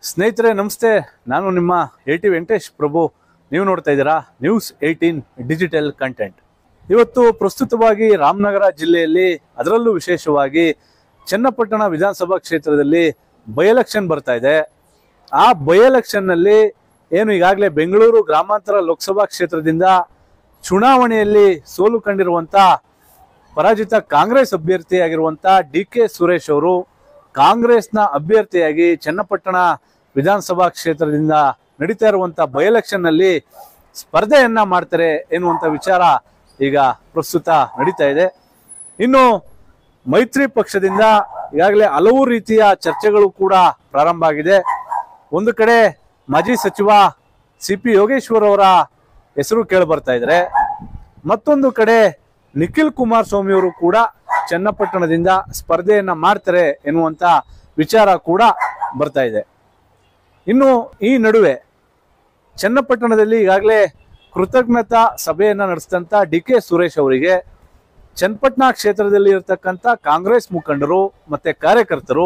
ಸ್ನೇಹಿತರೆ ನಮಸ್ತೆ ನಾನು ನಿಮ್ಮ ಎ ಟಿ ವೆಂಕಟೇಶ್ ಪ್ರಭು ನೀವು ನೋಡ್ತಾ ಇದ್ದೀರಾ ನ್ಯೂಸ್ ಏಯ್ಟೀನ್ ಡಿಜಿಟಲ್ ಕಂಟೆಂಟ್ ಇವತ್ತು ಪ್ರಸ್ತುತವಾಗಿ ರಾಮನಗರ ಜಿಲ್ಲೆಯಲ್ಲಿ ಅದರಲ್ಲೂ ವಿಶೇಷವಾಗಿ ಚನ್ನಪಟ್ಟಣ ವಿಧಾನಸಭಾ ಕ್ಷೇತ್ರದಲ್ಲಿ ಬೈ ಎಲೆಕ್ಷನ್ ಬರ್ತಾ ಇದೆ ಆ ಬೈ ಎಲೆಕ್ಷನ್ನಲ್ಲಿ ಏನು ಈಗಾಗಲೇ ಬೆಂಗಳೂರು ಗ್ರಾಮಾಂತರ ಲೋಕಸಭಾ ಕ್ಷೇತ್ರದಿಂದ ಚುನಾವಣೆಯಲ್ಲಿ ಸೋಲು ಕಂಡಿರುವಂತ ಪರಾಜಿತ ಕಾಂಗ್ರೆಸ್ ಅಭ್ಯರ್ಥಿಯಾಗಿರುವಂತ ಡಿ ಕೆ ಸುರೇಶ್ ಅವರು ಕಾಂಗ್ರೆಸ್ನ ಅಭ್ಯರ್ಥಿಯಾಗಿ ಚನ್ನಪಟ್ಟಣ ವಿಧಾನಸಭಾ ಕ್ಷೇತ್ರದಿಂದ ನಡೀತಾ ಇರುವಂತ ಬೈ ಎಲೆಕ್ಷನ್ ನಲ್ಲಿ ಸ್ಪರ್ಧೆಯನ್ನ ಮಾಡ್ತಾರೆ ಎನ್ನುವಂತ ವಿಚಾರ ಈಗ ಪ್ರಸ್ತುತ ನಡೀತಾ ಇದೆ ಇನ್ನು ಮೈತ್ರಿ ಪಕ್ಷದಿಂದ ಈಗಾಗಲೇ ಹಲವು ರೀತಿಯ ಚರ್ಚೆಗಳು ಕೂಡ ಪ್ರಾರಂಭ ಆಗಿದೆ ಒಂದು ಕಡೆ ಮಾಜಿ ಸಚಿವ ಸಿ ಪಿ ಯೋಗೇಶ್ವರ್ ಅವರ ಹೆಸರು ಕೇಳಿ ಬರ್ತಾ ಇದ್ದಾರೆ ಮತ್ತೊಂದು ಕಡೆ ನಿಖಿಲ್ ಕುಮಾರಸ್ವಾಮಿ ಅವರು ಕೂಡ ಚನ್ನಪಟ್ಟಣದಿಂದ ಸ್ಪರ್ಧೆಯನ್ನ ಮಾಡ್ತಾರೆ ಎನ್ನುವಂತ ವಿಚಾರ ಕೂಡ ಬರ್ತಾ ಇದೆ ಇನ್ನು ಈ ನಡುವೆ ಚನ್ನಪಟ್ಟಣದಲ್ಲಿ ಈಗಾಗಲೇ ಕೃತಜ್ಞತಾ ಸಭೆಯನ್ನ ನಡೆಸಿದಂತ ಡಿ ಕೆ ಸುರೇಶ್ ಅವರಿಗೆ ಚನ್ನಪಟ್ಟಣ ಕ್ಷೇತ್ರದಲ್ಲಿ ಇರತಕ್ಕಂತ ಕಾಂಗ್ರೆಸ್ ಮುಖಂಡರು ಮತ್ತೆ ಕಾರ್ಯಕರ್ತರು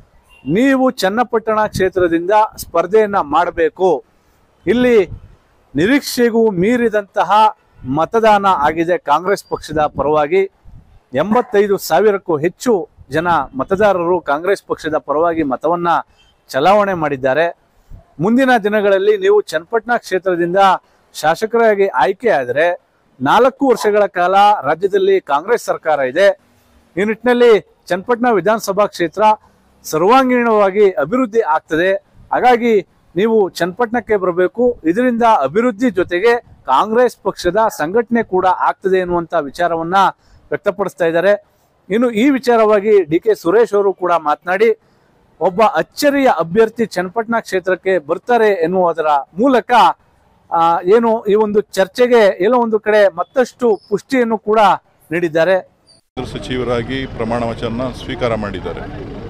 ನೀವು ಚನ್ನಪಟ್ಟಣ ಕ್ಷೇತ್ರದಿಂದ ಸ್ಪರ್ಧೆಯನ್ನ ಮಾಡಬೇಕು ಇಲ್ಲಿ ನಿರೀಕ್ಷೆಗೂ ಮೀರಿದಂತಹ ಮತದಾನ ಆಗಿದೆ ಕಾಂಗ್ರೆಸ್ ಪಕ್ಷದ ಪರವಾಗಿ ಎಂಬತ್ತೈದು ಸಾವಿರಕ್ಕೂ ಹೆಚ್ಚು ಜನ ಮತದಾರರು ಕಾಂಗ್ರೆಸ್ ಪಕ್ಷದ ಪರವಾಗಿ ಮತವನ್ನ ಚಲಾವಣೆ ಮಾಡಿದ್ದಾರೆ ಮುಂದಿನ ದಿನಗಳಲ್ಲಿ ನೀವು ಚನ್ನಪಟ್ಟಣ ಕ್ಷೇತ್ರದಿಂದ ಶಾಸಕರಾಗಿ ಆಯ್ಕೆ ಆದರೆ ನಾಲ್ಕು ವರ್ಷಗಳ ಕಾಲ ರಾಜ್ಯದಲ್ಲಿ ಕಾಂಗ್ರೆಸ್ ಸರ್ಕಾರ ಇದೆ ಈ ನಿಟ್ಟಿನಲ್ಲಿ ಚನ್ನಪಟ್ಟಣ ವಿಧಾನಸಭಾ ಕ್ಷೇತ್ರ ಸರ್ವಾಂಗೀಣವಾಗಿ ಅಭಿವೃದ್ಧಿ ಆಗ್ತದೆ ಹಾಗಾಗಿ ನೀವು ಚನ್ನಪಟ್ಟಣಕ್ಕೆ ಬರಬೇಕು ಇದರಿಂದ ಅಭಿವೃದ್ಧಿ ಜೊತೆಗೆ ಕಾಂಗ್ರೆಸ್ ಪಕ್ಷದ ಸಂಘಟನೆ ಕೂಡ ಆಗ್ತದೆ ಎನ್ನುವಂತ ವಿಚಾರವನ್ನ ವ್ಯಕ್ತಪಡಿಸ್ತಾ ಇದ್ದಾರೆ ಇನ್ನು ಈ ವಿಚಾರವಾಗಿ ಡಿ ಕೆ ಸುರೇಶ್ ಅವರು ಕೂಡ ಮಾತನಾಡಿ ಒಬ್ಬ ಅಚ್ಚರಿಯ ಅಭ್ಯರ್ಥಿ ಚನ್ನಪಟ್ಟಣ ಕ್ಷೇತ್ರಕ್ಕೆ ಬರ್ತಾರೆ ಎನ್ನುವುದರ ಮೂಲಕ ಆ, ಏನು ಈ ಒಂದು ಚರ್ಚೆಗೆ ಎಲ್ಲೋ ಒಂದು ಕಡೆ ಮತ್ತಷ್ಟು ಪುಷ್ಟಿಯನ್ನು ಕೂಡ ನೀಡಿದ್ದಾರೆ ಕೇಂದ್ರ ಸಚಿವರಾಗಿ ಪ್ರಮಾಣ ವಚನ ಸ್ವೀಕಾರ ಮಾಡಿದ್ದಾರೆ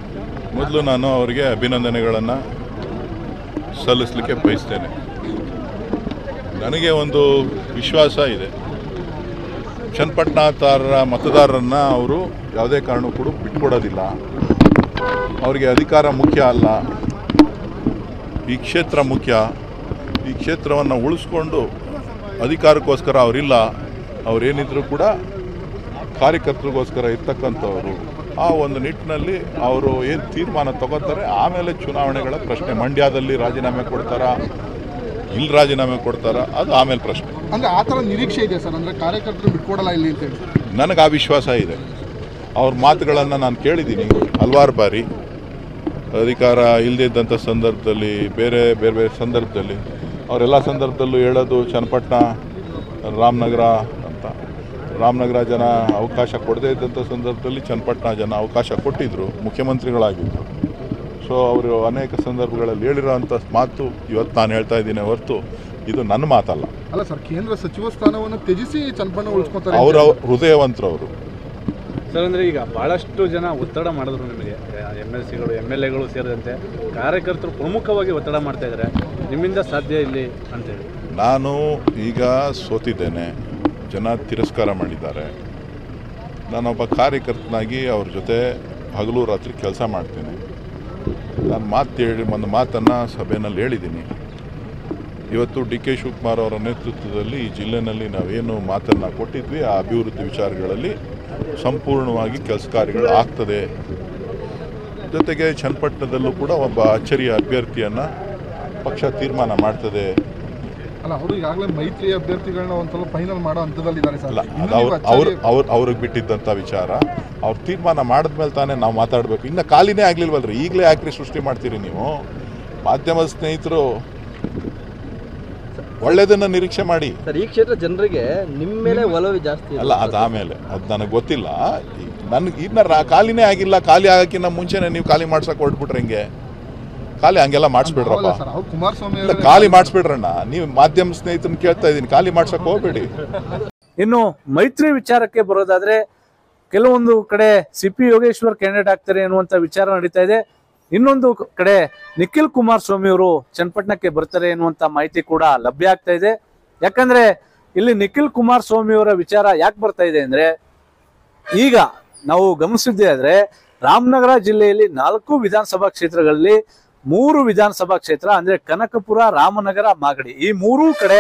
ಮೊದಲು ನಾನು ಅವರಿಗೆ ಅಭಿನಂದನೆಗಳನ್ನು ಸಲ್ಲಿಸಲಿಕ್ಕೆ ಬಯಸ್ತೇನೆ ನನಗೆ ಒಂದು ವಿಶ್ವಾಸ ಇದೆ ಚನ್ನಪಟ್ಟಣತಾರರ ಮತದಾರರನ್ನು ಅವರು ಯಾವುದೇ ಕಾರಣ ಕೂಡ ಬಿಟ್ಕೊಡೋದಿಲ್ಲ ಅವರಿಗೆ ಅಧಿಕಾರ ಮುಖ್ಯ ಅಲ್ಲ ಈ ಕ್ಷೇತ್ರ ಮುಖ್ಯ ಈ ಕ್ಷೇತ್ರವನ್ನು ಉಳಿಸ್ಕೊಂಡು ಅಧಿಕಾರಕ್ಕೋಸ್ಕರ ಅವರಿಲ್ಲ ಅವರೇನಿದ್ರು ಕೂಡ ಕಾರ್ಯಕರ್ತರಿಗೋಸ್ಕರ ಇರ್ತಕ್ಕಂಥವ್ರು ಆ ಒಂದು ನಿಟ್ಟಿನಲ್ಲಿ ಅವರು ಏನು ತೀರ್ಮಾನ ತಗೋತಾರೆ ಆಮೇಲೆ ಚುನಾವಣೆಗಳ ಪ್ರಶ್ನೆ ಮಂಡ್ಯದಲ್ಲಿ ರಾಜೀನಾಮೆ ಕೊಡ್ತಾರಾ ಇಲ್ಲಿ ರಾಜೀನಾಮೆ ಕೊಡ್ತಾರಾ ಅದು ಆಮೇಲೆ ಪ್ರಶ್ನೆ ಅಂದ್ರೆ ಆ ಥರ ನಿರೀಕ್ಷೆ ಇದೆ ಸರ್ ಅಂದ್ರೆ ಕಾರ್ಯಕರ್ತರು ಬಿಟ್ಕೊಡಲ್ಲ ಇಲ್ಲಿ ಅಂತ ಹೇಳಿ ನನಗೆ ಆ ವಿಶ್ವಾಸ ಇದೆ ಅವ್ರ ಮಾತುಗಳನ್ನು ನಾನು ಕೇಳಿದ್ದೀನಿ ಹಲವಾರು ಬಾರಿ ಅಧಿಕಾರ ಇಲ್ಲದೇ ಇದ್ದಂಥ ಸಂದರ್ಭದಲ್ಲಿ ಬೇರೆ ಬೇರೆ ಬೇರೆ ಸಂದರ್ಭದಲ್ಲಿ ಅವರೆಲ್ಲ ಸಂದರ್ಭದಲ್ಲೂ ಹೇಳೋದು ಚನ್ನಪಟ್ಟಣ ರಾಮನಗರ ಅಂತ ರಾಮನಗರ ಜನ ಅವಕಾಶ ಕೊಡದೇ ಇದ್ದಂಥ ಸಂದರ್ಭದಲ್ಲಿ ಚನ್ನಪಟ್ಟಣ ಜನ ಅವಕಾಶ ಕೊಟ್ಟಿದ್ದರು ಮುಖ್ಯಮಂತ್ರಿಗಳಾಗಿದ್ದರು ಸೊ ಅವರು ಅನೇಕ ಸಂದರ್ಭಗಳಲ್ಲಿ ಹೇಳಿರೋಂಥ ಮಾತು ಇವತ್ತು ನಾನು ಹೇಳ್ತಾ ಇದ್ದೀನಿ ಹೊರತು ಇದು ನನ್ನ ಮಾತಲ್ಲ ಅಲ್ಲ ಸರ್ ಕೇಂದ್ರ ಸಚಿವ ಸ್ಥಾನವನ್ನು ತ್ಯಜಿಸಿ ಚನ್ನಪಣ್ಣ ಉಳಿಸ್ಕೊತಾರೆ ಅವರ ಹೃದಯವಂತರು ಅವರು ಸರ್ ಅಂದ್ರೆ ಈಗ ಬಹಳಷ್ಟು ಜನ ಒತ್ತಡ ಮಾಡಿದ್ರು ನಿಮಗೆ ಎಮ್ ಎಲ್ ಸಿಗಳು ಎಮ್ ಎಲ್ ಎಗಳು ಸೇರಿದಂತೆ ಕಾರ್ಯಕರ್ತರು ಪ್ರಮುಖವಾಗಿ ಒತ್ತಡ ಮಾಡ್ತಾ ಇದ್ದಾರೆ ನಿಮ್ಮಿಂದ ಸಾಧ್ಯ ಇಲ್ಲಿ ಅಂತೇಳಿ ನಾನು ಈಗ ಸೋತಿದ್ದೇನೆ ಜನ ತಿರಸ್ಕಾರ ಮಾಡಿದ್ದಾರೆ ನಾನೊಬ್ಬ ಕಾರ್ಯಕರ್ತನಾಗಿ ಅವ್ರ ಜೊತೆ ಹಗಲು ರಾತ್ರಿ ಕೆಲಸ ಮಾಡ್ತೀನಿ ನಾನು ಮಾತು ಹೇಳಿ ಒಂದು ಮಾತನ್ನು ಸಭೆಯಲ್ಲಿ ಹೇಳಿದ್ದೀನಿ ಇವತ್ತು ಡಿ ಕೆ ಶಿವಕುಮಾರ್ ಅವರ ನೇತೃತ್ವದಲ್ಲಿ ಈ ಜಿಲ್ಲೆನಲ್ಲಿ ನಾವೇನು ಮಾತನ್ನು ಕೊಟ್ಟಿದ್ವಿ ಆ ಅಭಿವೃದ್ಧಿ ವಿಚಾರಗಳಲ್ಲಿ ಸಂಪೂರ್ಣವಾಗಿ ಕೆಲಸ ಕಾರ್ಯಗಳು ಆಗ್ತದೆ ಜೊತೆಗೆ ಚನ್ನಪಟ್ಟಣದಲ್ಲೂ ಕೂಡ ಒಬ್ಬ ಅಚ್ಚರಿಯ ಅಭ್ಯರ್ಥಿಯನ್ನು ಪಕ್ಷ ತೀರ್ಮಾನ ಮಾಡ್ತದೆ ಅಲ್ಲ ಅವರು ಈಗಾಗಲೇ ಮೈತ್ರಿ ಅಭ್ಯರ್ಥಿಗಳನ್ನ ಒಂದ್ ಸ್ವಲ್ಪ ಫೈನಲ್ ಮಾಡೋ ಹಂತದಲ್ಲಿದ್ದಾರೆ ಸರ್ ಅಲ್ಲ ಇನ್ನು ಅದು ನೀವು ಅವ್ರ ಅವ್ರ ಅಚ್ಚರಿ- ಅವ್ರ ಅವ್ರಿಗೆ ಬಿಟ್ಟಿದ್ದಂಥ ವಿಚಾರ ಅವ್ರು ತೀರ್ಮಾನ ಮಾಡಿದ್ಮೇಲೆ ತಾನೇ ನಾವು ಮಾತಾಡಬೇಕು ಇನ್ನು ಖಾಲಿನೇ ಆಗ್ಲಿಲ್ವಲ್ರಿ ಈಗಲೇ ಯಾಕ್ರಿ ಸೃಷ್ಟಿ ಮಾಡ್ತೀರಿ ನೀವು ಮಾಧ್ಯಮ ಸ್ನೇಹಿತರು ಒಳ್ಳೇದನ್ನ ನಿರೀಕ್ಷೆ ಮಾಡಿ ಸರ್ ಈ ಕ್ಷೇತ್ರ ಜನರಿಗೆ ನಿಮ್ಮ ಮೇಲೆ ಒಲವು ಜಾಸ್ತಿ ಇದೆ. ಅಲ್ಲ ಅದು ಆಮೇಲೆ ಅದು ನನಗೆ ಗೊತ್ತಿಲ್ಲ ನನಗೆ ಇನ್ನ ರಾ- ಖಾಲಿನೇ ಆಗಿಲ್ಲ ಖಾಲಿ ಆಗಕ್ಕಿಂತ ಮುಂಚೆನೆ ನೀವು ಖಾಲಿ ಮಾಡ್ಸಕ್ ಹೊರಟ್ಬಿಟ್ರೆ ಹಿಂಗೆ ಖಾಲಿ ಹಂಗೆಲ್ಲ ಮಾಡಿಸ್ಬಿಡ್ರಪ್ಪ ಅಲ್ಲ ಸರ್ ಅವ್ರು ಕುಮಾರಸ್ವಾಮಿ ಇಲ್ಲ ಅವರೇ- ಖಾಲಿ ಮಾಡಿಸ್ಬಿಡ್ರಣ್ಣ ನೀವು ಮಾಧ್ಯಮ ಸ್ನೇಹಿತರನ್ನ ಕೇಳ್ತಾ ಇದ್ದೀನಿ ಖಾಲಿ ಮಾಡ್ಸಕ್ ಹೋಗ್ಬೇಡಿ ಇನ್ನು ಮೈತ್ರಿ ವಿಚಾರಕ್ಕೆ ಬರೋದಾದ್ರೆ ಕೆಲವೊಂದು ಕಡೆ ಸಿ ಪಿ ಯೋಗೇಶ್ವರ್ ಕ್ಯಾಂಡಿಡೇಟ್ ಆಗ್ತಾರೆ ಎನ್ನುವಂತ ವಿಚಾರ ನಡೀತಾ ಇದೆ ಇನ್ನೊಂದು ಕಡೆ ನಿಖಿಲ್ ಕುಮಾರಸ್ವಾಮಿ ಅವರು ಚನ್ನಪಟ್ಟಣಕ್ಕೆ ಬರ್ತಾರೆ ಎನ್ನುವಂತ ಮಾಹಿತಿ ಕೂಡ ಲಭ್ಯ ಆಗ್ತಾ ಇದೆ ಯಾಕಂದ್ರೆ ಇಲ್ಲಿ ನಿಖಿಲ್ ಕುಮಾರಸ್ವಾಮಿ ಅವರ ವಿಚಾರ ಯಾಕೆ ಬರ್ತಾ ಇದೆ ಅಂದ್ರೆ ಈಗ ನಾವು ಗಮನಿಸಿದ್ದೇ ಆದ್ರೆ ರಾಮನಗರ ಜಿಲ್ಲೆಯಲ್ಲಿ ನಾಲ್ಕು ವಿಧಾನಸಭಾ ಕ್ಷೇತ್ರಗಳಲ್ಲಿ ಮೂರು ವಿಧಾನಸಭಾ ಕ್ಷೇತ್ರ ಅಂದ್ರೆ ಕನಕಪುರ ರಾಮನಗರ ಮಾಗಡಿ ಈ ಮೂರೂ ಕಡೆ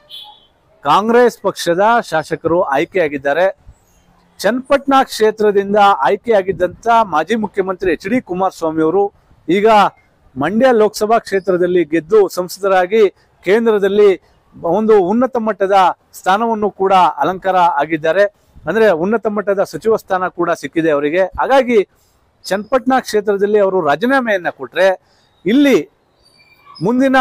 ಕಾಂಗ್ರೆಸ್ ಪಕ್ಷದ ಶಾಸಕರು ಆಯ್ಕೆಯಾಗಿದ್ದಾರೆ ಚನ್ನಪಟ್ಟಣ ಕ್ಷೇತ್ರದಿಂದ ಆಯ್ಕೆಯಾಗಿದ್ದಂತ ಮಾಜಿ ಮುಖ್ಯಮಂತ್ರಿ ಎಚ್ ಡಿ ಕುಮಾರಸ್ವಾಮಿ ಅವರು ಈಗ ಮಂಡ್ಯ ಲೋಕಸಭಾ ಕ್ಷೇತ್ರದಲ್ಲಿ ಗೆದ್ದು ಸಂಸದರಾಗಿ ಕೇಂದ್ರದಲ್ಲಿ ಒಂದು ಉನ್ನತ ಮಟ್ಟದ ಸ್ಥಾನವನ್ನು ಕೂಡ ಅಲಂಕಾರ ಆಗಿದ್ದಾರೆ ಅಂದ್ರೆ ಉನ್ನತ ಮಟ್ಟದ ಸಚಿವ ಸ್ಥಾನ ಕೂಡ ಸಿಕ್ಕಿದೆ ಅವರಿಗೆ ಹಾಗಾಗಿ ಚನ್ನಪಟ್ಟಣ ಕ್ಷೇತ್ರದಲ್ಲಿ ಅವರು ರಾಜೀನಾಮೆಯನ್ನ ಕೊಟ್ರೆ ಇಲ್ಲಿ ಮುಂದಿನ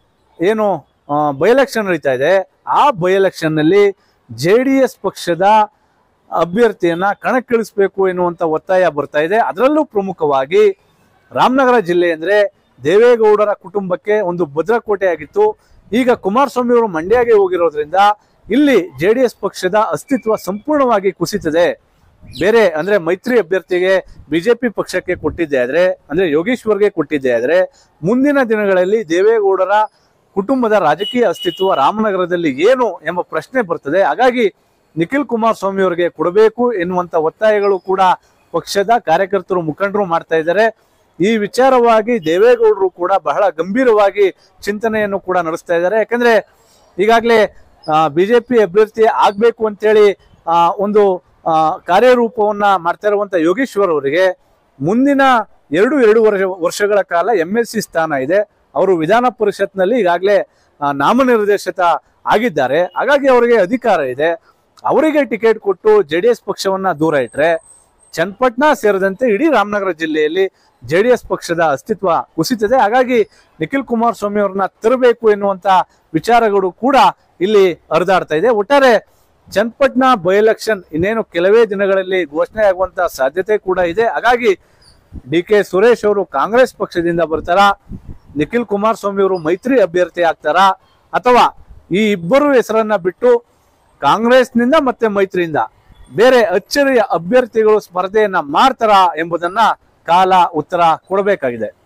ಏನು ಬೈ ಎಲೆಕ್ಷನ್ ನಡೀತಾ ಇದೆ ಆ ಬೈ ಎಲೆಕ್ಷನ್ ನಲ್ಲಿ ಜೆ ಡಿ ಎಸ್ ಪಕ್ಷದ ಅಭ್ಯರ್ಥಿಯನ್ನ ಕಣಕ್ಕಿಳಿಸಬೇಕು ಎನ್ನುವಂತ ಒತ್ತಾಯ ಬರ್ತಾ ಇದೆ ಅದರಲ್ಲೂ ಪ್ರಮುಖವಾಗಿ ರಾಮನಗರ ಜಿಲ್ಲೆ ಅಂದ್ರೆ ದೇವೇಗೌಡರ ಕುಟುಂಬಕ್ಕೆ ಒಂದು ಭದ್ರಕೋಟೆ ಆಗಿತ್ತು ಈಗ ಕುಮಾರಸ್ವಾಮಿ ಅವರು ಮಂಡ್ಯಗೆ ಹೋಗಿರೋದ್ರಿಂದ ಇಲ್ಲಿ ಜೆ ಡಿ ಎಸ್ ಪಕ್ಷದ ಅಸ್ತಿತ್ವ ಸಂಪೂರ್ಣವಾಗಿ ಕುಸಿತದೆ ಬೇರೆ ಅಂದ್ರೆ ಮೈತ್ರಿ ಅಭ್ಯರ್ಥಿಗೆ ಬಿಜೆಪಿ ಪಕ್ಷಕ್ಕೆ ಕೊಟ್ಟಿದ್ದೆ ಆದ್ರೆ ಅಂದ್ರೆ ಯೋಗೇಶ್ವರ್ಗೆ ಕೊಟ್ಟಿದ್ದೆ ಆದ್ರೆ ಮುಂದಿನ ದಿನಗಳಲ್ಲಿ ದೇವೇಗೌಡರ ಕುಟುಂಬದ ರಾಜಕೀಯ ಅಸ್ತಿತ್ವ ರಾಮನಗರದಲ್ಲಿ ಏನು ಎಂಬ ಪ್ರಶ್ನೆ ಬರ್ತದೆ ಹಾಗಾಗಿ ನಿಖಿಲ್ ಕುಮಾರಸ್ವಾಮಿ ಅವರಿಗೆ ಕೊಡಬೇಕು ಎನ್ನುವಂತ ಒತ್ತಾಯಗಳು ಕೂಡ ಪಕ್ಷದ ಕಾರ್ಯಕರ್ತರು ಮುಖಂಡರು ಮಾಡ್ತಾ ಇದ್ದಾರೆ ಈ ವಿಚಾರವಾಗಿ ದೇವೇಗೌಡರು ಕೂಡ ಬಹಳ ಗಂಭೀರವಾಗಿ ಚಿಂತನೆಯನ್ನು ಕೂಡ ನಡೆಸ್ತಾ ಇದ್ದಾರೆ ಯಾಕಂದ್ರೆ ಈಗಾಗಲೇ ಬಿಜೆಪಿ ಅಭ್ಯರ್ಥಿ ಆಗ್ಬೇಕು ಅಂತೇಳಿ ಆ, ಒಂದು ಆ, ಕಾರ್ಯರೂಪವನ್ನ ಮಾಡ್ತಾ ಇರುವಂತ ಯೋಗೇಶ್ವರ್ ಅವರಿಗೆ ಮುಂದಿನ ಎರಡು ಎರಡೂವರೆ ವರ್ಷಗಳ ಕಾಲ ಎಂ ಎಲ್ ಸಿ ಸ್ಥಾನ ಇದೆ ಅವರು ವಿಧಾನ ಪರಿಷತ್ನಲ್ಲಿ ಈಗಾಗಲೇ ಆ, ನಾಮನಿರ್ದೇಶಿತ ಆಗಿದ್ದಾರೆ ಹಾಗಾಗಿ ಅವರಿಗೆ ಅಧಿಕಾರ ಇದೆ ಅವರಿಗೆ ಟಿಕೆಟ್ ಕೊಟ್ಟು ಜೆ ಡಿ ಎಸ್ ಪಕ್ಷವನ್ನ ದೂರ ಇಟ್ರೆ ಚನ್ನಪಟ್ಟಣ ಸೇರಿದಂತೆ ಇಡೀ ರಾಮನಗರ ಜಿಲ್ಲೆಯಲ್ಲಿ ಜೆ ಡಿ ಎಸ್ ಪಕ್ಷದ ಅಸ್ತಿತ್ವ ಕುಸಿತದೆ ಹಾಗಾಗಿ ನಿಖಿಲ್ ಕುಮಾರಸ್ವಾಮಿ ಅವ್ರನ್ನ ತರಬೇಕು ಎನ್ನುವಂತ ವಿಚಾರಗಳು ಕೂಡ ಇಲ್ಲಿ ಹರಿದಾಡ್ತಾ ಇದೆ ಒಟ್ಟಾರೆ ಚನ್ನಪಟ್ಟಣ ಬೈ ಎಲೆಕ್ಷನ್ ಇನ್ನೇನು ಕೆಲವೇ ದಿನಗಳಲ್ಲಿ ಘೋಷಣೆ ಆಗುವಂತ ಸಾಧ್ಯತೆ ಕೂಡ ಇದೆ ಹಾಗಾಗಿ ಡಿ ಕೆ ಸುರೇಶ್ ಅವರು ಕಾಂಗ್ರೆಸ್ ಪಕ್ಷದಿಂದ ಬರ್ತಾರಾ ನಿಖಿಲ್ ಕುಮಾರಸ್ವಾಮಿ ಅವರು ಮೈತ್ರಿ ಅಭ್ಯರ್ಥಿ ಆಗ್ತಾರಾ ಅಥವಾ ಈ ಇಬ್ಬರು ಹೆಸರನ್ನ ಬಿಟ್ಟು ಕಾಂಗ್ರೆಸ್ನಿಂದ ಮತ್ತೆ ಮೈತ್ರಿಯಿಂದ ಬೇರೆ ಅಚ್ಚರಿಯ ಅಭ್ಯರ್ಥಿಗಳು ಸ್ಪರ್ಧೆಯನ್ನ ಮಾಡ್ತಾರಾ ಎಂಬುದನ್ನ ಕಾಲ ಉತ್ತರ ಕೊಡಬೇಕಾಗಿದೆ